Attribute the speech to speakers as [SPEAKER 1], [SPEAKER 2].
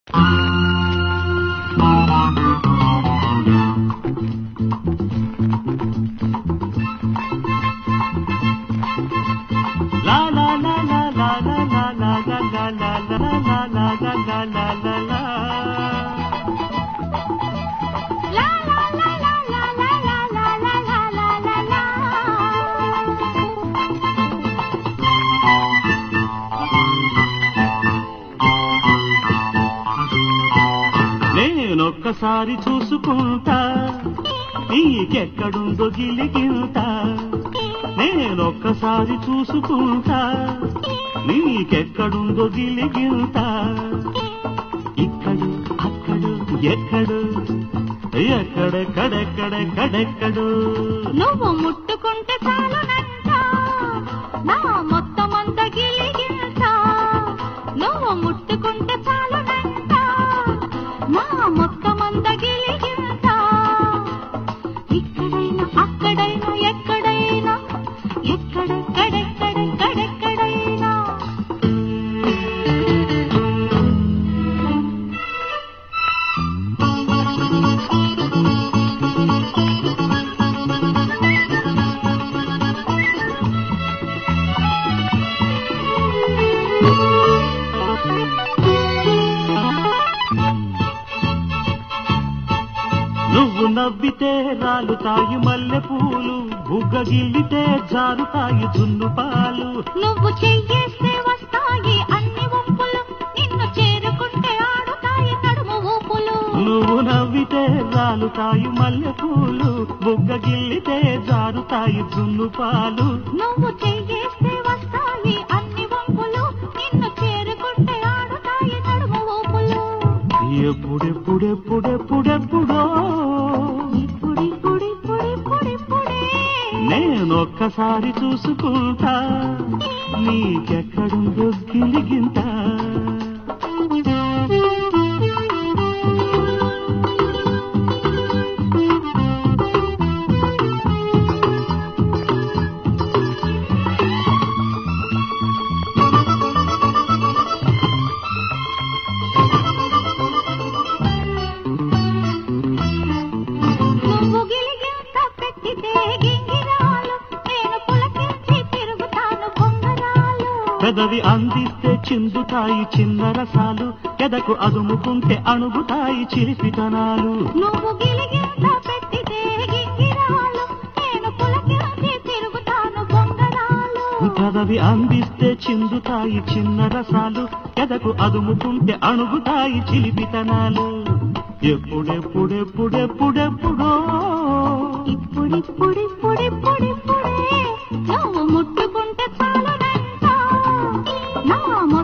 [SPEAKER 1] La la la la la la la la la la la la la la la la la la la.
[SPEAKER 2] La la la la la la la la la la la la la.
[SPEAKER 1] నేనొక్కసారి చూసుకుంటా నీకెక్కడుందో గిలిగింత నేనొక్కసారి చూసుకుంటా నీకెక్కడుందో గిలిగింత ఇక్కడు అక్కడు ఎక్కడు ఎక్కడెక్కడెక్కడెక్కడెక్కడు
[SPEAKER 2] నువ్వు ముట్టుకుంటే చాలునంట నా మొత్తమంతా గిలిగింత నువ్వు ముట్టుకుంటే చాలునంట నా మొత్తమంతా గిలిగింత ఇక్కడైనా అక్కడైనా ఎక్కడైనా ఎక్కడెక్కడెక్కడెక్కడెక్కడైనా
[SPEAKER 1] నువ్వు నవ్వితే రాలుతాయి మల్లె పూలు బుగ్గగిల్లితే జారుతాయి జున్ను పాలు
[SPEAKER 2] నువ్వు చెయ్యేస్తే వస్తాయి అన్ని వంపులు నిన్ను చేరుకుంటే ఆడుతాయి నడుము ఊపులు
[SPEAKER 1] నువ్వు నవ్వితే రాలుతాయి మల్లె పూలు బుగ్గగిల్లితే జారుతాయి జున్ను పాలు
[SPEAKER 2] నువ్వు చెయ్యేస్తే వస్తాయి అన్ని వంపులు నిన్ను చేరుకుంటే ఆడుతాయి నడుము ఊపులు
[SPEAKER 1] ఎప్పుడెప్పుడెప్పుడెప్పుడెప్పుడో
[SPEAKER 2] ఇప్పుడిప్పుడిప్పుడిప్పుడిప్పుడే
[SPEAKER 1] నేనొక్కసారి చూసుకుంటా నీకెక్కడుందో గిలిగింత
[SPEAKER 2] నువ్వు గిలిగింత పెట్టితే గింగిరాలు నేను పులకించి తిరుగుతాను బొంగరాలు
[SPEAKER 1] పెదవి అందిస్తే చిందుతాయి చిన్న రసాలు ఎదకు అదుముకుంటే అణుగుతాయి చిలిపితనాలు
[SPEAKER 2] నువ్వు గిలిగింత పెట్టితే గింగిరాలు నేను పులకించి తిరుగుతాను బొంగరాలు
[SPEAKER 1] పెదవి అందిస్తే చిందుతాయి చిన్న రసాలు ఎదకు అదుముకుంటే అణుగుతాయి చిలిపితనాలు ఎప్పుడెప్పుడెప్పుడెప్పుడెప్పుడో
[SPEAKER 2] ఇప్పుడిప్పుడు